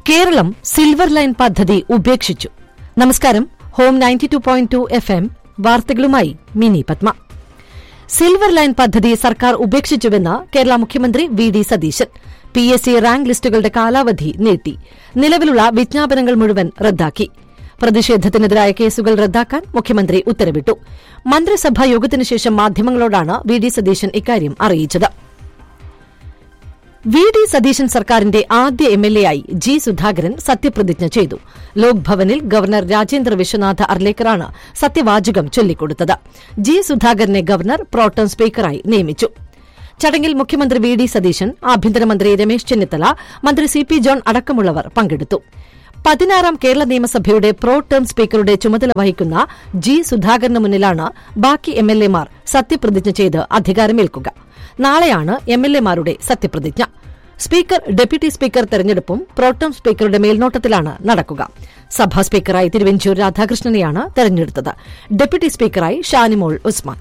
Keralam silver line പദ്ധതി ഉപേക്ഷിച്ചു നമസ്കാരം home ninety two point two F M വാർത്തകളുമായി മിനി പത്മ സിൽവർ ലൈൻ പദ്ധതി സർക്കാർ ഉപേക്ഷിച്ചുവെന്ന് കേരള മുഖ്യമന്ത്രി V D Satheesan P S C rank ലിസ്റ്റുകളുടെ കാലാവധി നീട്ടി നിലവിലുള്ള വിജ്ഞാപനങ്ങൾ മുഴുവൻ റദ്ദാക്കി പ്രതിഷേധത്തിനെതിരായ കേസുകൾ റദ്ദാക്കാൻ മുഖ്യമന്ത്രി ഉത്തരവിട്ടു മന്ത്രിസഭാ യോഗത്തിനുശേഷം മാധ്യമങ്ങളോടാണ് വി ഡി സതീശൻ ഇക്കാര്യം അറിയിച്ചത് വി ഡി സതീശൻ സർക്കാരിന്റെ ആദ്യ എം എൽ എ ആയി ജി സുധാകരൻ സത്യപ്രതിജ്ഞ ചെയ്തു ലോക്ഭവനിൽ ഗവർണർ രാജേന്ദ്ര വിശ്വനാഥ് അർലേക്കറാണ് സത്യവാചകം ചൊല്ലിക്കൊടുത്തത് ജി സുധാകരനെ ഗവർണർ പ്രോട്ടം സ്പീക്കറായി നിയമിച്ചു ചടങ്ങിൽ മുഖ്യമന്ത്രി വി ഡി സതീശൻ ആഭ്യന്തരമന്ത്രി രമേശ് ചെന്നിത്തല മന്ത്രി സി പി ജോൺ അടക്കമുള്ളവർ പങ്കെടുത്തു പതിനാറാം കേരള നിയമസഭയുടെ പ്രോ ടേം സ്പീക്കറുടെ ചുമതല വഹിക്കുന്ന ജി സുധാകരന് മുന്നിലാണ് ബാക്കി എം എൽ എമാർ സത്യപ്രതിജ്ഞ ചെയ്ത് അധികാരമേൽക്കുക നാളെയാണ് എം എൽ എമാരുടെ സത്യപ്രതിജ്ഞ സ്പീക്കർ ഡെപ്യൂട്ടി സ്പീക്കർ തെരഞ്ഞെടുപ്പും പ്രോട്ടം സ്പീക്കറുടെ മേൽനോട്ടത്തിലാണ് നടക്കുക സഭാ സ്പീക്കറായി തിരുവഞ്ചൂർ രാധാകൃഷ്ണനെയാണ് തെരഞ്ഞെടുത്തത് ഡെപ്യൂട്ടി സ്പീക്കറായി ഷാനിമോൾ ഉസ്മാൻ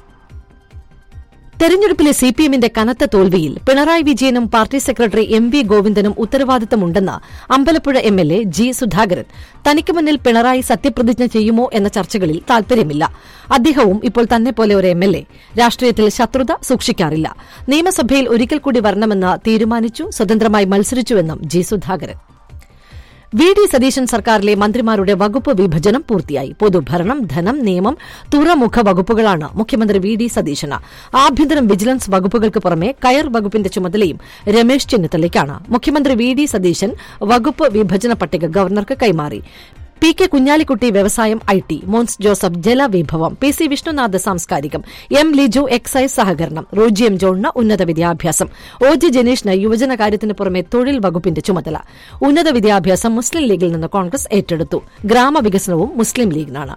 തെരഞ്ഞെടുപ്പിലെ സിപിഎമ്മിന്റെ കനത്ത തോൽവിയിൽ പിണറായി വിജയനും പാർട്ടി സെക്രട്ടറി എം വി ഗോവിന്ദനും ഉത്തരവാദിത്തമുണ്ടെന്ന് Ambalappuzha M L A G Sudhakaran തനിക്ക് മുന്നിൽ പിണറായി സത്യപ്രതിജ്ഞ ചെയ്യുമോ എന്ന ചർച്ചകളിൽ താൽപര്യമില്ല അദ്ദേഹവും ഇപ്പോൾ തന്നെ പോലെ ഒരു എം എൽ എ രാഷ്ട്രീയത്തിൽ ശത്രുത സൂക്ഷിക്കാറില്ല നിയമസഭയിൽ ഒരിക്കൽ കൂടി വരണമെന്ന് തീരുമാനിച്ചു സ്വതന്ത്രമായി മത്സരിച്ചുവെന്നും G Sudhakaran V D Satheesan സർക്കാരിലെ മന്ത്രിമാരുടെ വകുപ്പ് വിഭജനം പൂർത്തിയായി പൊതുഭരണം ധനം നിയമം തുറമുഖ വകുപ്പുകളാണ് മുഖ്യമന്ത്രി വി ഡി സതീശന് ആഭ്യന്തരം വിജിലൻസ് വകുപ്പുകൾക്ക് പുറമെ കയർ വകുപ്പിന്റെ ചുമതലയും രമേശ് ചെന്നിത്തലയ്ക്കാണ് മുഖ്യമന്ത്രി വി ഡി സതീശൻ വകുപ്പ് വിഭജന പട്ടിക ഗവർണർക്ക് കൈമാറി പി കെ കുഞ്ഞാലിക്കുട്ടി വ്യവസായം ഐ ടി മോൻസ് ജോസഫ് ജലവിഭവം പി സി വിഷ്ണുനാഥ് സാംസ്കാരികം എം ലിജു എക്സൈസ് സഹകരണം റോജി എം ജോണിന് ഉന്നത വിദ്യാഭ്യാസം ഒ ജി ജനീഷിന് യുവജനകാര്യത്തിന് പുറമെ തൊഴിൽ വകുപ്പിന്റെ ചുമതല ഉന്നത വിദ്യാഭ്യാസം മുസ്ലിം ലീഗിൽ നിന്ന് കോൺഗ്രസ് ഏറ്റെടുത്തു ഗ്രാമവികസനവും മുസ്ലിം ലീഗിനാണ്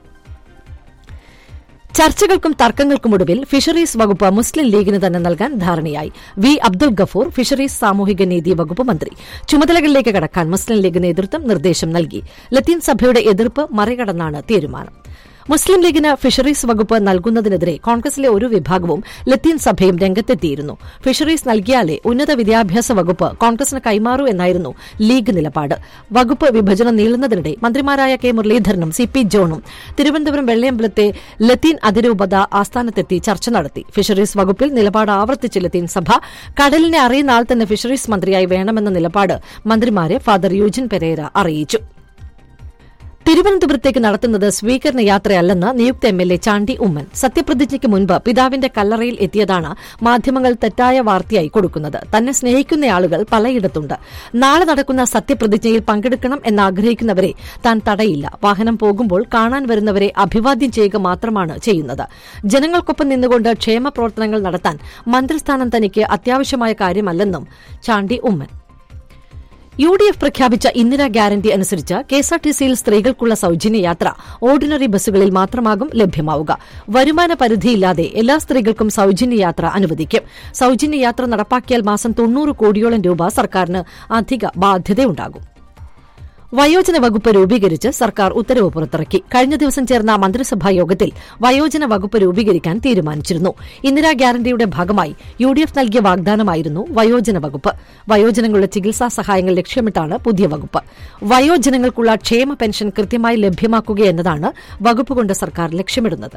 ചർച്ചകൾക്കും തർക്കങ്ങൾക്കുമൊടുവിൽ ഫിഷറീസ് വകുപ്പ് മുസ്ലിം ലീഗിന് തന്നെ നൽകാൻ ധാരണയായി വി അബ്ദുൾ ഗഫൂർ ഫിഷറീസ് സാമൂഹിക നീതി വകുപ്പ് മന്ത്രി ചുമതലകളിലേക്ക് കടക്കാൻ മുസ്ലിം ലീഗ് നേതൃത്വം നിർദ്ദേശം നൽകി ലത്തീൻ സഭയുടെ എതിർപ്പ് മറികടന്നാണ് തീരുമാനം മുസ്ലിം ലീഗിന് ഫിഷറീസ് വകുപ്പ് നൽകുന്നതിനെതിരെ കോൺഗ്രസിലെ ഒരു വിഭാഗവും ലത്തീൻ സഭയും രംഗത്തെത്തിയിരുന്നു ഫിഷറീസ് നൽകിയാലേ ഉന്നത വിദ്യാഭ്യാസ വകുപ്പ് കോൺഗ്രസിന് കൈമാറൂ എന്നായിരുന്നു ലീഗ് നിലപാട് വകുപ്പ് വിഭജനം നീളുന്നതിനിടെ മന്ത്രിമാരായ കെ മുരളീധരനും സി പി ജോണും തിരുവനന്തപുരം വെള്ളയമ്പലത്തെ ലത്തീൻ അതിരൂപത ആസ്ഥാനത്തെത്തി ചർച്ച നടത്തി ഫിഷറീസ് വകുപ്പിൽ നിലപാട് ആവർത്തിച്ച് ലത്തീൻ സഭ കടലിനെ അറിയുന്ന ആൾ തന്നെ ഫിഷറീസ് മന്ത്രിയായി വേണമെന്ന നിലപാട് മന്ത്രിമാരെ ഫാദർ യൂജിൻ പെരേര അറിയിച്ചു തിരുവനന്തപുരത്തേക്ക് നടത്തുന്നത് സ്വീകരണ യാത്രയല്ലെന്ന് നിയുക്ത M L A Chandy Oommen സത്യപ്രതിജ്ഞയ്ക്ക് മുൻപ് പിതാവിന്റെ കല്ലറയിൽ എത്തിയതാണ് മാധ്യമങ്ങൾ തെറ്റായ വാർത്തയായി കൊടുക്കുന്നത് തന്നെ സ്നേഹിക്കുന്ന ആളുകൾ പലയിടത്തുണ്ട് നാളെ നടക്കുന്ന സത്യപ്രതിജ്ഞയിൽ പങ്കെടുക്കണം എന്നാഗ്രഹിക്കുന്നവരെ താൻ തടയില്ല വാഹനം പോകുമ്പോൾ കാണാൻ വരുന്നവരെ അഭിവാദ്യം ചെയ്യുക മാത്രമാണ് ചെയ്യുന്നത് ജനങ്ങൾക്കൊപ്പം നിന്നുകൊണ്ട് ക്ഷേമ പ്രവർത്തനങ്ങൾ നടത്താൻ മന്ത്രിസ്ഥാനം തനിക്ക് അത്യാവശ്യമായ കാര്യമല്ലെന്നും Chandy Oommen U D F പ്രഖ്യാപിച്ച ഇന്ദിരാ ഗ്യാരണ്ടി അനുസരിച്ച് കെഎസ്ആർടിസിയിൽ സ്ത്രീകൾക്കുള്ള സൌജന്യ യാത്ര ഓർഡിനറി ബസ്സുകളിൽ മാത്രമാകും ലഭ്യമാവുക വരുമാന പരിധിയില്ലാതെ എല്ലാ സ്ത്രീകൾക്കും സൌജന്യ യാത്ര അനുവദിക്കും സൌജന്യ യാത്ര നടപ്പാക്കിയാൽ മാസം തൊണ്ണൂറ് കോടിയോളം രൂപ സർക്കാരിന് അധിക ബാധ്യതയുണ്ടാകും വയോജന വകുപ്പ് രൂപീകരിച്ച് സർക്കാർ ഉത്തരവ് പുറത്തിറക്കി കഴിഞ്ഞ ദിവസം ചേർന്ന മന്ത്രിസഭാ യോഗത്തിൽ വയോജന വകുപ്പ് രൂപീകരിക്കാൻ തീരുമാനിച്ചിരുന്നു ഇന്ദിരാ ഗ്യാരണ്ടിയുടെ ഭാഗമായി യു ഡി എഫ് നൽകിയ വാഗ്ദാനമായിരുന്നു വയോജന വകുപ്പ് വയോജനങ്ങളുടെ ചികിത്സാ സഹായങ്ങൾ ലക്ഷ്യമിട്ടാണ് പുതിയ വകുപ്പ് വയോജനങ്ങൾക്കുള്ള ക്ഷേമ പെൻഷൻ കൃത്യമായി ലഭ്യമാക്കുകയെന്നതാണ് വകുപ്പ് കൊണ്ട് സർക്കാർ ലക്ഷ്യമിടുന്നത്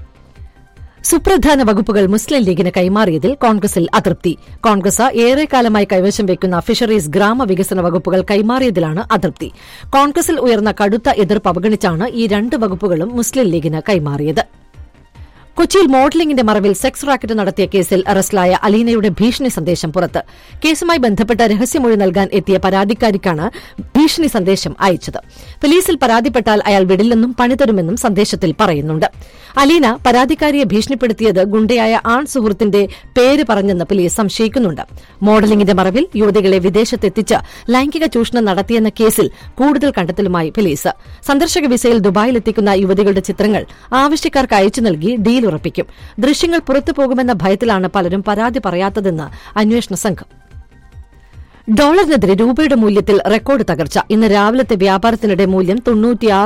സുപ്രധാന വകുപ്പുകൾ മുസ്ലിം ലീഗിന് കൈമാറിയതിൽ കോൺഗ്രസിൽ അതൃപ്തി കോൺഗ്രസ് ഏറെക്കാലമായി കൈവശം വയ്ക്കുന്ന ഫിഷറീസ് ഗ്രാമവികസന വകുപ്പുകൾ കൈമാറിയതിലാണ് അതൃപ്തി കോൺഗ്രസിൽ ഉയർന്ന കടുത്ത എതിർപ്പ് അവഗണിച്ചാണ് ഈ രണ്ട് വകുപ്പുകളും മുസ്ലിം ലീഗിന് കൈമാറിയത് കൊച്ചിയിൽ മോഡലിംഗിന്റെ മറവിൽ സെക്സ് റാക്കറ്റ് നടത്തിയ കേസിൽ അറസ്റ്റിലായ അലീനയുടെ ഭീഷണി സന്ദേശം പുറത്ത് കേസുമായി ബന്ധപ്പെട്ട രഹസ്യമൊഴി നൽകാൻ എത്തിയ പരാതിക്കാരിക്കാണ് ഭീഷണി സന്ദേശം അയച്ചത് പോലീസിൽ പരാതിപ്പെട്ടാൽ അയാൾ വിടില്ലെന്നും പണിതരുമെന്നും സന്ദേശത്തിൽ പറയുന്നുണ്ട് അലീന പരാതിക്കാരിയെ ഭീഷണിപ്പെടുത്തിയത് ഗുണ്ടയായ ആൺ സുഹൃത്തിന്റെ പേര് പറഞ്ഞെന്ന് പോലീസ് സംശയിക്കുന്നുണ്ട് മോഡലിംഗിന്റെ മറവിൽ യുവതികളെ വിദേശത്തെത്തിച്ച് ലൈംഗിക ചൂഷണം നടത്തിയെന്ന കേസിൽ കൂടുതൽ കണ്ടെത്തലുമായി പോലീസ് സന്ദർശക വിസയിൽ ദുബായിലെത്തിക്കുന്ന യുവതികളുടെ ചിത്രങ്ങൾ ആവശ്യക്കാർക്ക് അയച്ചു നൽകി ഡീൽ ഉറപ്പിക്കും ദൃശ്യങ്ങൾ പുറത്തു പോകുമെന്ന ഭയത്തിലാണ് പലരും പരാതി പറയാത്തതെന്ന് അന്വേഷണ സംഘം ഡോളറിനെതിരെ രൂപയുടെ മൂല്യത്തിൽ റെക്കോർഡ് തകർച്ച ഇന്ന് രാവിലത്തെ വ്യാപാരത്തിനിടെ മൂല്യം തൊണ്ണൂറ്റിയാറ്